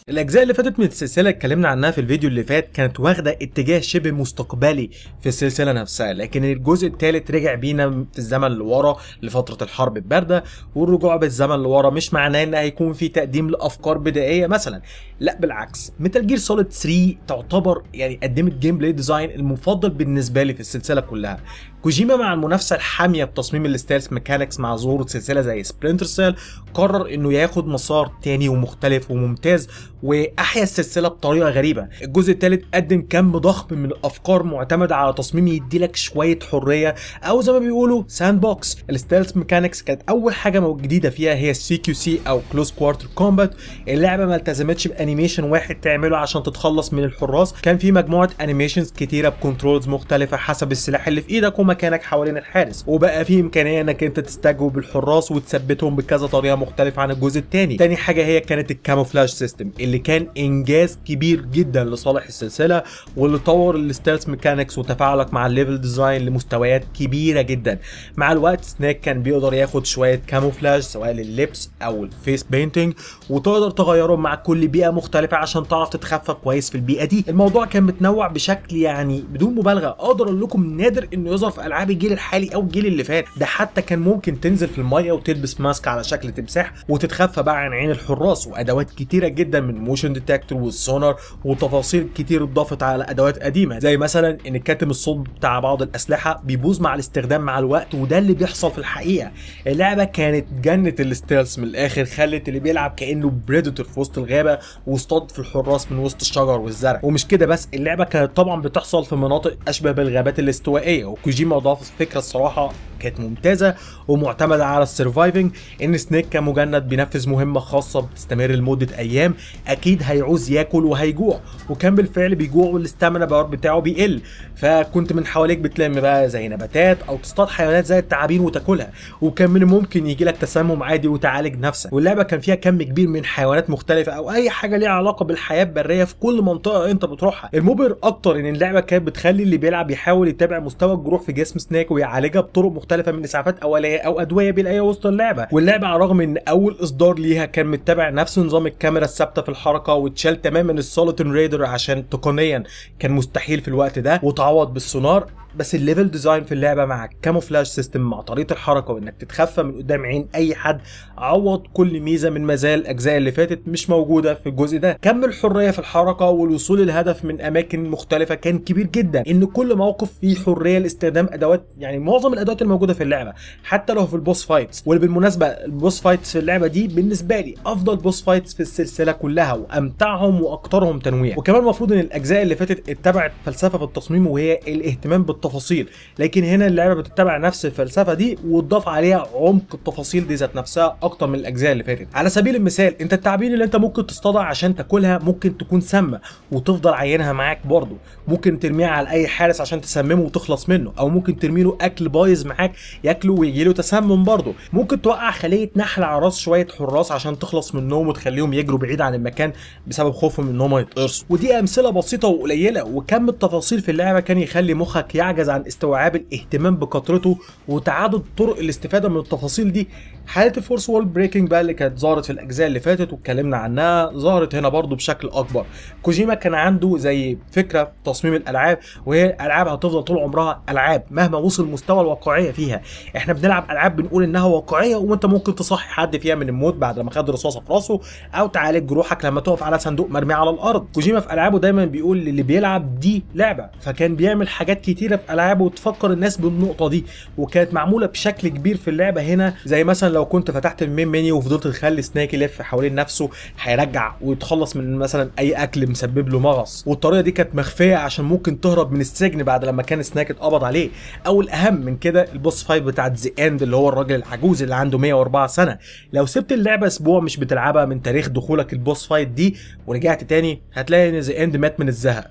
الاجزاء اللي فاتت من السلسله اتكلمنا عنها في الفيديو اللي فات كانت واخده اتجاه شبه مستقبلي في السلسله نفسها لكن الجزء الثالث رجع بينا في الزمن لورا لفتره الحرب البارده والرجوع بالزمن لورا مش معناه ان هيكون في تقديم لافكار بدائيه مثلا لا بالعكس ميتال جير سوليد 3 تعتبر يعني قدمت جيم بلاي ديزاين المفضل بالنسبه لي في السلسله كلها كوجيما مع المنافسه الحاميه بتصميم الستيلز ميكانكس مع ظهور سلسله زي سبرينتر سيل قرر انه ياخد مسار تاني ومختلف وممتاز واحيا السلسله بطريقه غريبه الجزء الثالث قدم كم ضخم من الافكار معتمده على تصميم يديلك شويه حريه او زي ما بيقولوا ساند بوكس الستيلز ميكانكس كانت اول حاجه جديده فيها هي السي كيو سي او كلوز كوارتر كومبات اللعبه ما التزمتش بانيميشن واحد تعمله عشان تتخلص من الحراس كان في مجموعه انيميشنز كتيره بكنترولز مختلفه حسب السلاح اللي في ايدك ومكانك حوالين الحارس وبقى في امكانيه انك انت تستجوب الحراس وتثبتهم بكذا طريقه مختلفه عن الجزء الثاني تاني حاجه هي كانت الكاموفلاج سيستم اللي كان انجاز كبير جدا لصالح السلسله واللي طور الستيلز ميكانكس وتفاعلك مع الليفل ديزاين لمستويات كبيره جدا مع الوقت سناك كان بيقدر ياخد شويه كاموفلاج سواء لللبس او الفيس بينتنج وتقدر تغيرهم مع كل بيئه مختلفه عشان تعرف تتخفى كويس في البيئه دي الموضوع كان متنوع بشكل يعني بدون مبالغه اقدر اقول لكم نادر انه يظهر في العاب الجيل الحالي او الجيل اللي فات ده حتى كان ممكن تنزل في الميه وتلبس ماسك على شكل تمساح وتتخفى بقى عن عين الحراس وادوات كتيره جدا من موشن ديتكتور والسونار وتفاصيل كتير اتضافت على ادوات قديمه زي مثلا ان كاتم الصوت بتاع بعض الاسلحه بيبوظ مع الاستخدام مع الوقت وده اللي بيحصل في الحقيقه اللعبه كانت جنه الستيلز من الاخر خلت اللي بيلعب كانه بريدتور في وسط الغابه واصطاد في الحراس من وسط الشجر والزرع ومش كده بس اللعبه كانت طبعا بتحصل في مناطق اشبه بالغابات الاستوائيه وكوجيما اضاف فكره الصراحه كانت ممتازه ومعتمده على السرفايفنج ان سنيك كمجند بينفذ مهمه خاصه بتستمر لمده ايام اكيد هيعوز ياكل وهيجوع وكان بالفعل بيجوع والاستامينا باور بتاعه بيقل فكنت من حواليك بتلم بقى زي نباتات او تصطاد حيوانات زي التعابين وتاكلها وكان من الممكن يجي لك تسمم عادي وتعالج نفسك واللعبه كان فيها كم كبير من حيوانات مختلفه او اي حاجه ليها علاقه بالحياه البريه في كل منطقه انت بتروحها المبهر اكتر ان اللعبه كانت بتخلي اللي بيلعب يحاول يتابع مستوى الجروح في جسم سناك ويعالجها بطرق مختلفه من اسعافات اوليه او ادويه بيلاقيها وسط اللعبه واللعبه على الرغم ان اول اصدار ليها كان متبع نفس نظام الكاميرا الثابته في الحركه واتشال تماما السوليتون ريدر عشان تقنيا كان مستحيل في الوقت ده وتعوض بالسونار بس الليفل ديزاين في اللعبه مع الكاموفلاج سيستم مع طريقه الحركه وانك تتخفى من قدام عين اي حد عوض كل ميزه من مزايا الاجزاء اللي فاتت مش موجوده في الجزء ده كم الحريه في الحركه والوصول للهدف من اماكن مختلفه كان كبير جدا ان كل موقف فيه حريه لاستخدام ادوات يعني معظم الادوات الموجوده في اللعبه حتى لو في البوس فايتس واللي بالمناسبه البوس فايتس في اللعبه دي بالنسبه لي افضل بوس فايتس في السلسله كلها وامتعهم واكثرهم تنويع وكمان المفروض ان الاجزاء اللي فاتت اتبعت فلسفه في التصميم وهي الاهتمام بالتفاصيل لكن هنا اللعبه بتتبع نفس الفلسفه دي وتضاف عليها عمق التفاصيل دي ذات نفسها اكتر من الاجزاء اللي فاتت على سبيل المثال انت التعابين اللي انت ممكن تصطادها عشان تاكلها ممكن تكون سامه وتفضل عينها معاك برضه ممكن ترميها على اي حارس عشان تسممه وتخلص منه او ممكن ترمي له اكل بايظ معاك ياكله ويجي له تسمم برضه ممكن توقع خليه نحل على راس شويه حراس عشان تخلص منهم وتخليهم يجروا بعيد عن المكان بسبب خوفهم ان هم يتقرصوا ودي امثله بسيطه وقليله وكم التفاصيل في اللعبه كان يخلي مخك يعجز عن استوعاب الاهتمام بكثرته وتعدد طرق الاستفاده من التفاصيل دي حاله الفورس وول بريكنج بقى اللي كانت ظهرت في الاجزاء اللي فاتت واتكلمنا عنها ظهرت هنا برضو بشكل اكبر كوجيما كان عنده زي فكره تصميم الالعاب وهي الالعاب هتفضل طول عمرها العاب مهما وصل مستوى الواقعيه فيها احنا بنلعب العاب بنقول انها واقعيه وانت ممكن تصحي حد فيها من الموت بعد لما خد رصاصه في راسه او تعالج جروحك لما تقف على صندوق مرمي على الارض كوجيما في العابه دايما بيقول للي بيلعب دي لعبه فكان بيعمل حاجات كتيره في العابه وتفكر الناس بالنقطه دي وكانت معموله بشكل كبير في اللعبه هنا زي مثلا لو كنت فتحت المين منيو وفضلت تخلي سناك يلف حوالين نفسه هيرجع ويتخلص من مثلا اي اكل مسبب له مغص والطريقه دي كانت مخفيه عشان ممكن تهرب من السجن بعد لما كان سناك اتقبض عليه او الاهم من كده البوس فايت بتاعت ذا اند اللي هو الراجل العجوز اللي عنده 104 سنه لو سبت اللعبه اسبوع مش بتلعبها من تاريخ دخولك البوس فايت دي ورجعت تاني هتلاقي ان ذا اند مات من الزهق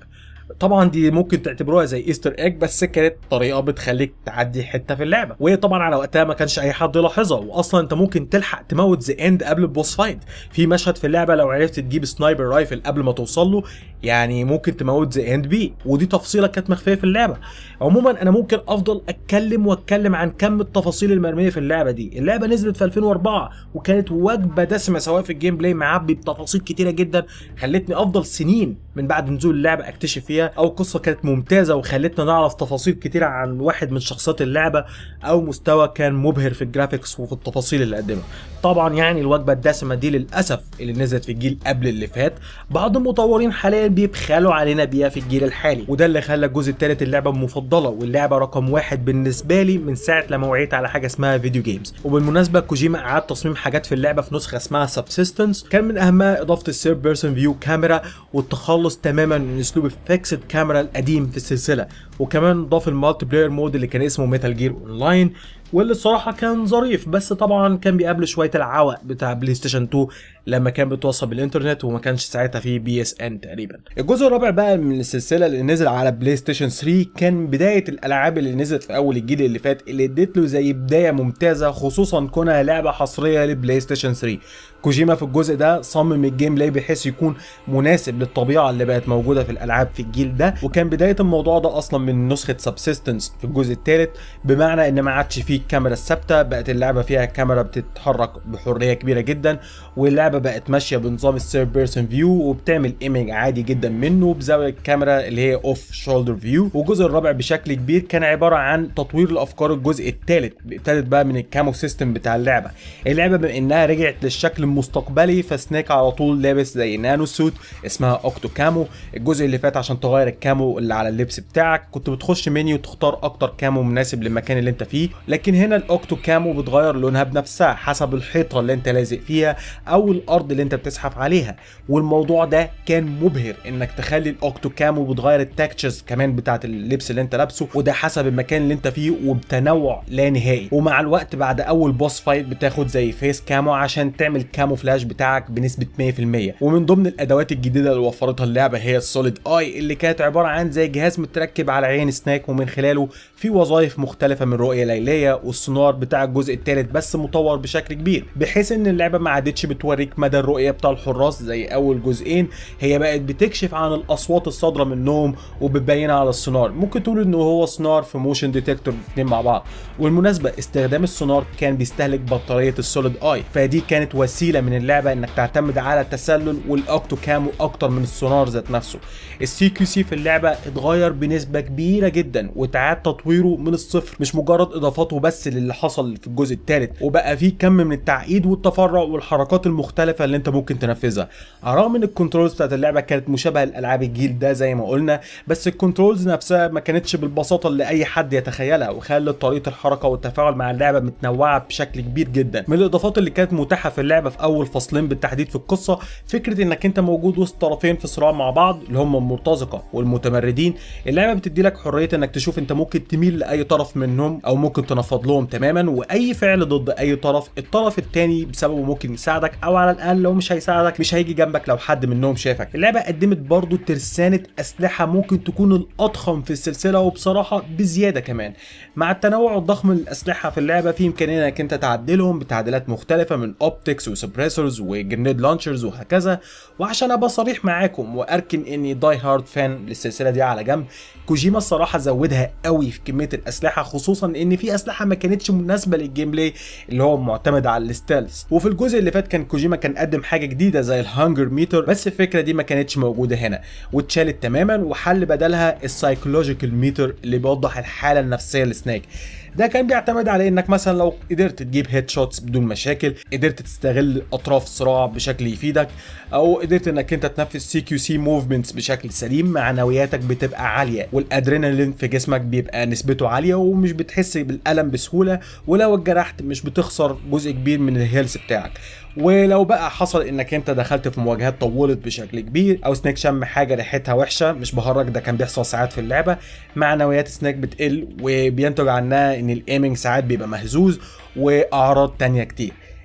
طبعا دي ممكن تعتبروها زي ايستر ايج بس كانت طريقه بتخليك تعدي حته في اللعبه وهي طبعا على وقتها ما كانش اي حد يلاحظها واصلا انت ممكن تلحق تموت ذا اند قبل البوس فايت في مشهد في اللعبه لو عرفت تجيب سنايبر رايفل قبل ما توصل له يعني ممكن تموت ذا اند بيه ودي تفصيله كانت مخفيه في اللعبه عموما انا ممكن افضل اتكلم واتكلم عن كم التفاصيل المرميه في اللعبه دي اللعبه نزلت في 2004 وكانت وجبه دسمه سواء في الجيم بلاي معبي بتفاصيل كتيره جدا خلتني افضل سنين من بعد نزول اللعبه اكتشف فيها او القصه كانت ممتازه وخلتنا نعرف تفاصيل كتيره عن واحد من شخصيات اللعبه او مستوى كان مبهر في الجرافيكس وفي التفاصيل اللي قدمها طبعا يعني الوجبه الدسمه دي للاسف اللي نزلت في الجيل قبل اللي فات بعض المطورين حاليا بيبخلوا علينا بيها في الجيل الحالي وده اللي خلى الجزء الثالث اللعبه المفضله واللعبه رقم واحد بالنسبه لي من ساعه لما وعيت على حاجه اسمها فيديو جيمز وبالمناسبه كوجيما اعاد تصميم حاجات في اللعبه في نسخه اسمها سبسيستنس كان من اهمها اضافه الثيرد بيرسون فيو كاميرا والتخلص تماما من اسلوب الفيكسد كاميرا القديم في السلسله وكمان ضاف المالتي بلاير مود اللي كان اسمه ميتال جير اونلاين واللي الصراحه كان ظريف بس طبعا كان بيقابله شويه العوق بتاع بلاي ستيشن 2 لما كان بيتوصل بالانترنت وما كانش ساعتها فيه بي اس ان تقريبا الجزء الرابع بقى من السلسله اللي نزل على بلاي ستيشن 3 كان بدايه الالعاب اللي نزلت في اول الجيل اللي فات اللي اديت له زي بدايه ممتازه خصوصا كونها لعبه حصريه لبلاي ستيشن 3 كوجيما في الجزء ده صمم الجيم بلاي بحيث يكون مناسب للطبيعه اللي بقت موجوده في الالعاب في الجيل ده وكان بدايه الموضوع ده اصلا من نسخه سبسيستنس في الجزء الثالث بمعنى ان ما عادش فيه الكاميرا الثابته بقت اللعبه فيها كاميرا بتتحرك بحريه كبيره جدا واللعبه بقت ماشيه بنظام الثيرد بيرسون فيو وبتعمل ايمج عادي جدا منه بزاويه الكاميرا اللي هي اوف شولدر فيو والجزء الرابع بشكل كبير كان عباره عن تطوير الافكار الجزء الثالث ابتدت بقى من الكامو سيستم بتاع اللعبه اللعبه بما انها رجعت للشكل المستقبلي فسناك على طول لابس زي نانو سوت اسمها اوكتو كامو الجزء اللي فات عشان تغير الكامو اللي على اللبس بتاعك كنت بتخش منيو تختار اكتر كامو مناسب للمكان اللي انت فيه لكن هنا الاوكتو كامو بتغير لونها بنفسها حسب الحيطه اللي انت لازق فيها او الارض اللي انت بتزحف عليها والموضوع ده كان مبهر انك تخلي الاوكتو كامو بتغير التكتشرز كمان بتاعت اللبس اللي انت لابسه وده حسب المكان اللي انت فيه وبتنوع لا نهائي ومع الوقت بعد اول بوس فايت بتاخد زي فيس كامو عشان تعمل كاموفلاج بتاعك بنسبه 100% ومن ضمن الادوات الجديده اللي وفرتها اللعبه هي السوليد اي اللي كانت عباره عن زي جهاز متركب على عين سناك ومن خلاله في وظائف مختلفه من رؤيه ليليه والسونار بتاع الجزء الثالث بس مطور بشكل كبير بحيث ان اللعبه ما عادتش بتوريك مدى الرؤيه بتاع الحراس زي اول جزئين هي بقت بتكشف عن الاصوات الصادره منهم وبتبينها على السونار ممكن تقول انه هو سونار في موشن ديتكتور الاثنين مع بعض والمناسبه استخدام السونار كان بيستهلك بطاريه السوليد اي فدي كانت وسيله من اللعبه انك تعتمد على التسلل والاوكتو كامو اكتر من السونار ذات نفسه السي كيو سي في اللعبه اتغير بنسبه كبيره جدا وتعاد تطويره من الصفر مش مجرد اضافاته بس للي حصل في الجزء الثالث وبقى فيه كم من التعقيد والتفرع والحركات المختلفه اللي انت ممكن تنفذها رغم ان الكنترولز بتاعت اللعبه كانت مشابهه لالعاب الجيل ده زي ما قلنا بس الكنترولز نفسها ما كانتش بالبساطه اللي اي حد يتخيلها وخلت طريقه الحركه والتفاعل مع اللعبه متنوعه بشكل كبير جدا من الاضافات اللي كانت متاحه في اللعبه في اول فصلين بالتحديد في القصه فكره انك انت موجود وسط طرفين في صراع مع بعض اللي هم المرتزقه والمتمردين اللعبه بتدي لك حريه انك تشوف انت ممكن تميل لاي طرف منهم او ممكن تنفض لهم تماما واي فعل ضد اي طرف الطرف الثاني بسببه ممكن يساعدك او على الاقل لو مش هيساعدك مش هيجي جنبك لو حد منهم شافك اللعبه قدمت برضو ترسانه اسلحه ممكن تكون الاضخم في السلسله وبصراحه بزياده كمان مع التنوع الضخم للاسلحه في اللعبه في امكانيه انك انت تعدلهم بتعديلات مختلفه من اوبتكس وسبريسورز وجرنيد لانشرز وهكذا وعشان ابقى صريح معاكم واركن اني داي هارد فان للسلسله دي على جنب كوجيما الصراحه زودها قوي في كميه الاسلحه خصوصا ان في اسلحه ما كانتش مناسبه للجيم بلاي اللي هو معتمد على الستيلز وفي الجزء اللي فات كان كوجيما كان قدم حاجه جديده زي الهانجر ميتر بس الفكره دي ما كانتش موجوده هنا واتشالت تماما وحل بدلها السايكولوجيكال ميتر اللي بيوضح الحاله النفسيه لسناك ده كان بيعتمد على انك مثلا لو قدرت تجيب هيد شوتس بدون مشاكل قدرت تستغل اطراف الصراع بشكل يفيدك او قدرت انك انت تنفذ سي كيو سي موفمنتس بشكل سليم معنوياتك بتبقى عاليه والادرينالين في جسمك بيبقى نسبته عاليه ومش بتحس بالالم بسهوله ولو اتجرحت مش بتخسر جزء كبير من الهيلث بتاعك ولو بقى حصل انك انت دخلت في مواجهات طولت بشكل كبير او سنيك شم حاجه ريحتها وحشه مش بهرج ده كان بيحصل ساعات في اللعبه معنويات سنيك بتقل وبينتج عنها ان الايمنج ساعات بيبقى مهزوز واعراض تانية كتير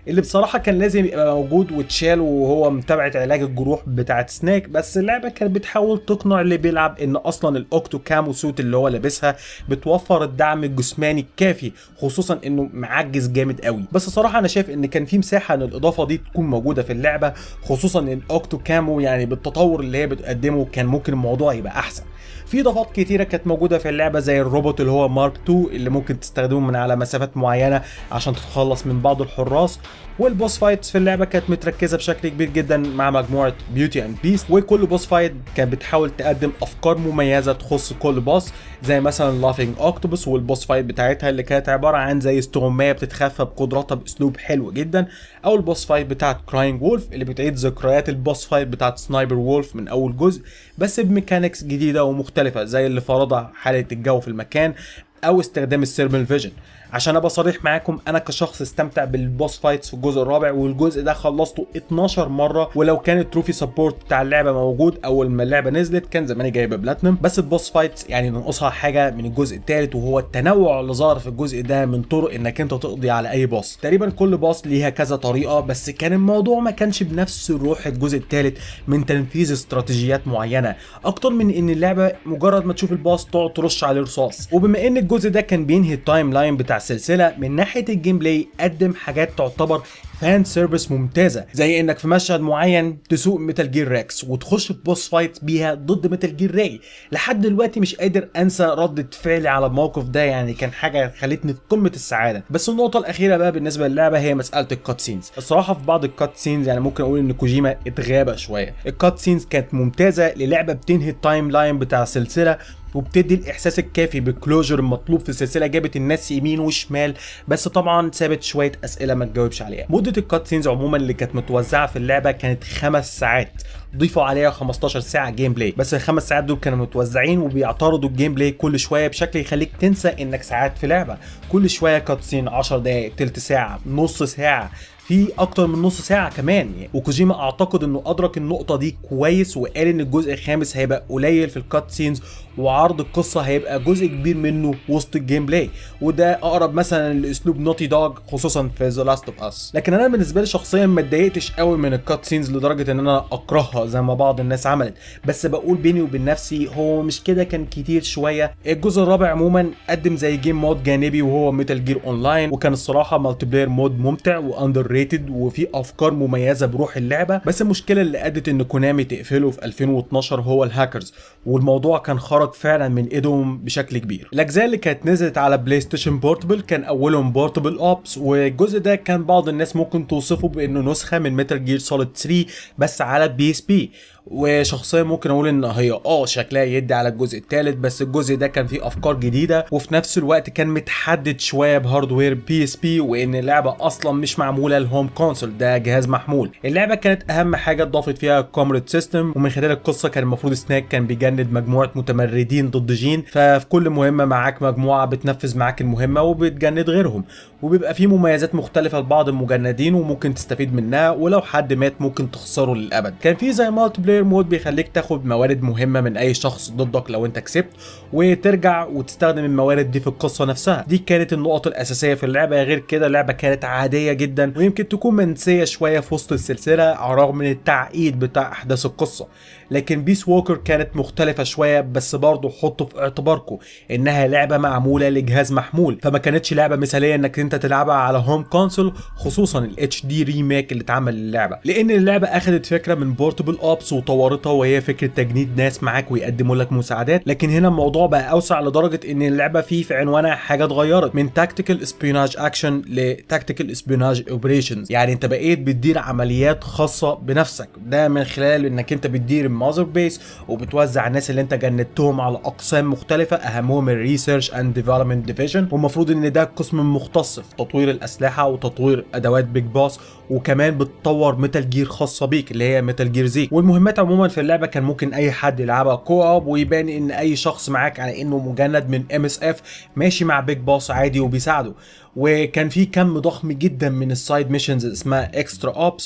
اللي بصراحه كان لازم يبقى موجود واتشال وهو متابعه علاج الجروح بتاعه سنيك بس اللعبه كانت بتحاول تقنع اللي بيلعب ان اصلا الاوكتو كامو سوت اللي هو لابسها بتوفر الدعم الجسماني الكافي خصوصا انه معجز جامد قوي بس صراحه انا شايف ان كان في مساحه ان الاضافه دي تكون موجوده في اللعبه خصوصا ان الاوكتو كامو يعني بالتطور اللي هي بتقدمه كان ممكن الموضوع يبقى احسن في اضافات كتيره كانت موجوده في اللعبه زي الروبوت اللي هو مارك 2 اللي ممكن تستخدمه من على مسافات معينه عشان تتخلص من بعض الحراس والبوس فايتس في اللعبه كانت متركزه بشكل كبير جدا مع مجموعه بيوتي اند بيست وكل بوس فايت كانت بتحاول تقدم افكار مميزه تخص كل بوس زي مثلا لافينج اوكتوبس والبوس فايت بتاعتها اللي كانت عباره عن زي استغمايه بتتخفى بقدراتها باسلوب حلو جدا او البوس فايت بتاعت كراينج وولف اللي بتعيد ذكريات البوس فايت بتاعت سنايبر وولف من اول جزء بس بميكانكس جديده ومختلفه زي اللي فرضها حاله الجو في المكان او استخدام السيرمال فيجن عشان ابقى صريح معاكم انا كشخص استمتع بالبوس فايتس في الجزء الرابع والجزء ده خلصته 12 مره ولو كان التروفي سبورت بتاع اللعبه موجود اول ما اللعبه نزلت كان زماني جايبه بلاتنم بس البوس فايتس يعني ننقصها حاجه من الجزء الثالث وهو التنوع اللي ظهر في الجزء ده من طرق انك انت تقضي على اي بوس تقريبا كل بوس ليها كذا طريقه بس كان الموضوع ما كانش بنفس روح الجزء الثالث من تنفيذ استراتيجيات معينه اكتر من ان اللعبه مجرد ما تشوف البوس تقعد ترش عليه رصاص وبما ان الجزء ده كان بينهي التايم لاين بتاع السلسله من ناحيه الجيم بلاي قدم حاجات تعتبر فان سيرفيس ممتازه زي انك في مشهد معين تسوق ميتال جير ريكس وتخش في بوس فايت بيها ضد ميتال جير راي لحد دلوقتي مش قادر انسى ردة فعلي على الموقف ده يعني كان حاجه خلتني في قمه السعاده بس النقطه الاخيره بقى بالنسبه للعبه هي مساله الكات سينز الصراحه في بعض الكات سينز يعني ممكن اقول ان كوجيما اتغابى شويه الكات سينز كانت ممتازه للعبه بتنهي التايم لاين بتاع السلسله وبتدي الاحساس الكافي بالكلوجر المطلوب في السلسله جابت الناس يمين وشمال بس طبعا سابت شويه اسئله ما تجاوبش عليها مده الكات سينز عموما اللي كانت متوزعه في اللعبه كانت خمس ساعات ضيفوا عليها 15 ساعه جيم بلاي بس الخمس ساعات دول كانوا متوزعين وبيعترضوا الجيم بلاي كل شويه بشكل يخليك تنسى انك ساعات في لعبه كل شويه كات سين 10 دقائق تلت ساعه نص ساعه في اكتر من نص ساعه كمان يعني وكوجيما اعتقد انه ادرك النقطه دي كويس وقال ان الجزء الخامس هيبقى قليل في الكات سينز وعرض القصه هيبقى جزء كبير منه وسط الجيم بلاي وده اقرب مثلا لاسلوب نوتي دوج خصوصا في ذا لاست اوف اس لكن انا بالنسبه لي شخصيا ما اتضايقتش قوي من الكات سينز لدرجه ان انا اكرهها زي ما بعض الناس عملت بس بقول بيني وبين نفسي هو مش كده كان كتير شويه الجزء الرابع عموما قدم زي جيم مود جانبي وهو ميتال جير اونلاين وكان الصراحه مالتي بلاير مود ممتع واندر ريتد وفي افكار مميزه بروح اللعبه بس المشكله اللي ادت ان كونامي تقفله في 2012 هو الهاكرز والموضوع كان خرج فعلا من ايدهم بشكل كبير الاجزاء اللي كانت نزلت على بلاي ستيشن بورتبل كان اولهم بورتبل اوبس والجزء ده كان بعض الناس ممكن توصفه بانه نسخه من ميتال جير سوليد 3 بس على بي اس بي وشخصيا ممكن اقول ان هي اه شكلها يدي على الجزء الثالث بس الجزء ده كان فيه افكار جديده وفي نفس الوقت كان متحدد شويه بهاردوير بي اس بي وان اللعبه اصلا مش معموله لهوم كونسول ده جهاز محمول اللعبه كانت اهم حاجه اتضافت فيها الكومريد سيستم ومن خلال القصه كان المفروض سناك كان بيجند مجموعه متمردين ضد جين ففي كل مهمه معاك مجموعه بتنفذ معاك المهمه وبتجند غيرهم وبيبقى فيه مميزات مختلفه لبعض المجندين وممكن تستفيد منها ولو حد مات ممكن تخسره للابد كان في زي مالتي بلاير مود بيخليك تاخد موارد مهمه من اي شخص ضدك لو انت كسبت وترجع وتستخدم الموارد دي في القصه نفسها دي كانت النقط الاساسيه في اللعبه غير كده اللعبه كانت عاديه جدا ويمكن تكون منسيه شويه في وسط السلسله على الرغم من التعقيد بتاع احداث القصه لكن بيس ووكر كانت مختلفة شوية بس برضه حطوا في اعتباركم انها لعبة معمولة لجهاز محمول فما كانتش لعبة مثالية انك انت تلعبها على هوم كونسول خصوصا الاتش دي ريميك اللي اتعمل للعبة لان اللعبة اخدت فكرة من بورتبل اوبس وطورتها وهي فكرة تجنيد ناس معاك ويقدموا لك مساعدات لكن هنا الموضوع بقى اوسع لدرجة ان اللعبة فيه في عنوانها حاجة اتغيرت من تاكتيكال اسبيوناج اكشن لتاكتيكال اسبيوناج اوبريشنز يعني انت بقيت بتدير عمليات خاصة بنفسك ده من خلال انك انت بتدير الماذر بيس وبتوزع الناس اللي انت جندتهم على اقسام مختلفه اهمهم الريسيرش اند ديفلوبمنت ديفيجن والمفروض ان ده قسم مختص في تطوير الاسلحه وتطوير ادوات بيج باس وكمان بتطور ميتال جير خاصه بيك اللي هي ميتال جير زيك والمهمات عموما في اللعبه كان ممكن اي حد يلعبها كو اوب ويبان ان اي شخص معاك على انه مجند من ام اس اف ماشي مع بيج باس عادي وبيساعده وكان في كم ضخم جدا من السايد ميشنز اسمها اكسترا اوبس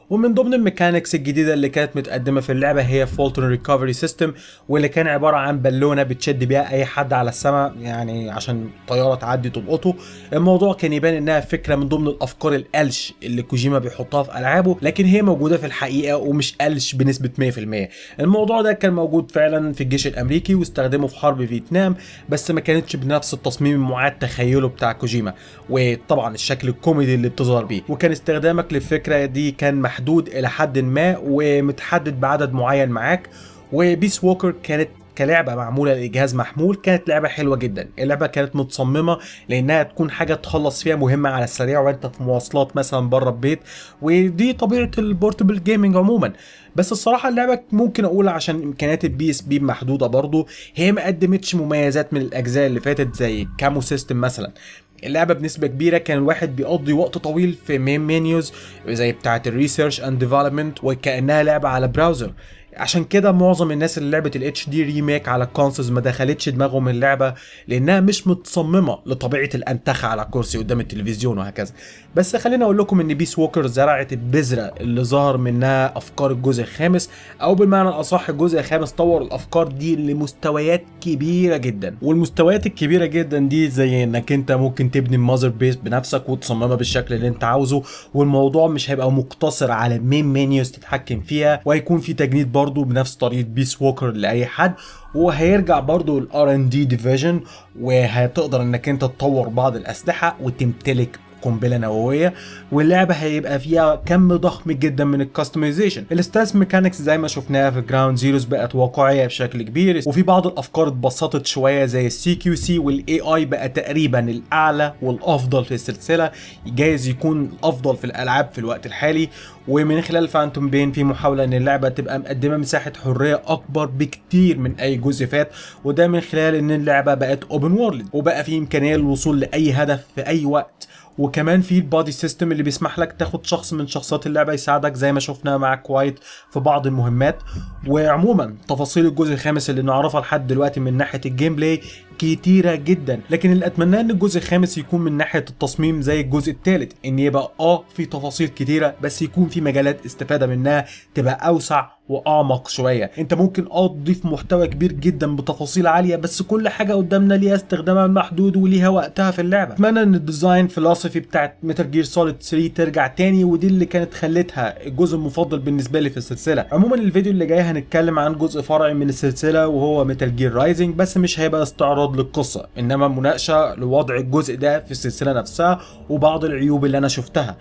ومن ضمن الميكانكس الجديده اللي كانت متقدمه في اللعبه هي فولتون ريكفري سيستم واللي كان عباره عن بالونه بتشد بيها اي حد على السماء يعني عشان طياره تعدي تلقطه الموضوع كان يبان انها فكره من ضمن الافكار القلش اللي كوجيما بيحطها في العابه لكن هي موجوده في الحقيقه ومش قلش بنسبه 100% الموضوع ده كان موجود فعلا في الجيش الامريكي واستخدمه في حرب فيتنام بس ما كانتش بنفس التصميم المعاد تخيله بتاع كوجيما وطبعا الشكل الكوميدي اللي بتظهر بيه وكان استخدامك للفكره دي كان محدود الى حد ما ومتحدد بعدد معين معاك وبيس ووكر كانت كلعبه معموله لجهاز محمول كانت لعبه حلوه جدا اللعبه كانت متصممه لانها تكون حاجه تخلص فيها مهمه على السريع وانت في مواصلات مثلا بره البيت ودي طبيعه البورتبل جيمنج عموما بس الصراحه اللعبه ممكن اقول عشان امكانيات البي اس بي محدوده برضه هي ما قدمتش مميزات من الاجزاء اللي فاتت زي كامو سيستم مثلا اللعبه بنسبه كبيره كان الواحد بيقضي وقت طويل في مين مينيوز زي بتاعه الريسيرش اند ديفلوبمنت وكانها لعبه على براوزر عشان كده معظم الناس اللي لعبت الاتش دي ريميك على الكونسولز ما دخلتش دماغهم اللعبه لانها مش متصممه لطبيعه الانتخه على كرسي قدام التلفزيون وهكذا بس خليني اقول لكم ان بيس ووكر زرعت البذره اللي ظهر منها افكار الجزء الخامس او بالمعنى الاصح الجزء الخامس طور الافكار دي لمستويات كبيره جدا والمستويات الكبيره جدا دي زي انك انت ممكن تبني ماذر بيس بنفسك وتصممها بالشكل اللي انت عاوزه والموضوع مش هيبقى مقتصر على مين مينيوز تتحكم فيها وهيكون في تجنيد برضو بنفس طريقه بيس ووكر لاي حد وهيرجع برضو الار ان دي ديفيجن وهتقدر انك انت تطور بعض الاسلحه وتمتلك قنبله نوويه واللعبه هيبقى فيها كم ضخم جدا من الكاستمايزيشن الستاس ميكانكس زي ما شفناها في جراوند زيروز بقت واقعيه بشكل كبير وفي بعض الافكار اتبسطت شويه زي السي كيو سي والاي اي بقى تقريبا الاعلى والافضل في السلسله جايز يكون الافضل في الالعاب في الوقت الحالي ومن خلال فانتوم بين في محاوله ان اللعبه تبقى مقدمه مساحه حريه اكبر بكتير من اي جزء فات وده من خلال ان اللعبه بقت اوبن وورلد وبقى في امكانيه للوصول لاي هدف في اي وقت وكمان في البادي سيستم اللي بيسمح لك تاخد شخص من شخصيات اللعبه يساعدك زي ما شفنا مع كوايت في بعض المهمات وعموما تفاصيل الجزء الخامس اللي نعرفها لحد دلوقتي من ناحيه الجيم بلاي كتيرة جدا لكن اللي اتمناه ان الجزء الخامس يكون من ناحية التصميم زي الجزء الثالث ان يبقى اه في تفاصيل كتيرة بس يكون في مجالات استفادة منها تبقى اوسع واعمق شويه انت ممكن اه تضيف محتوى كبير جدا بتفاصيل عاليه بس كل حاجه قدامنا ليها استخدامها المحدود وليها وقتها في اللعبه اتمنى ان الديزاين فيلوسفي بتاعت ميتال جير سوليد 3 ترجع تاني ودي اللي كانت خلتها الجزء المفضل بالنسبه لي في السلسله عموما الفيديو اللي جاي هنتكلم عن جزء فرعي من السلسله وهو ميتال جير رايزنج بس مش هيبقى استعراض للقصه انما مناقشه لوضع الجزء ده في السلسله نفسها وبعض العيوب اللي انا شفتها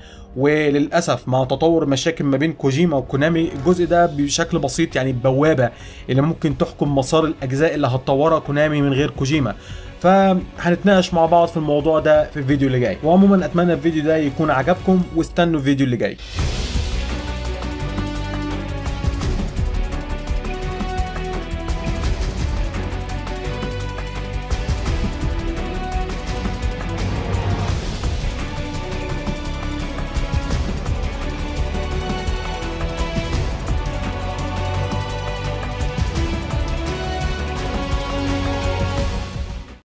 وللاسف مع تطور مشاكل ما بين كوجيما وكونامي الجزء ده بشكل بسيط يعني بوابه اللي ممكن تحكم مسار الاجزاء اللي هتطورها كونامي من غير كوجيما فهنتناقش مع بعض في الموضوع ده في الفيديو اللي جاي وعموما اتمنى الفيديو ده يكون عجبكم واستنوا الفيديو اللي جاي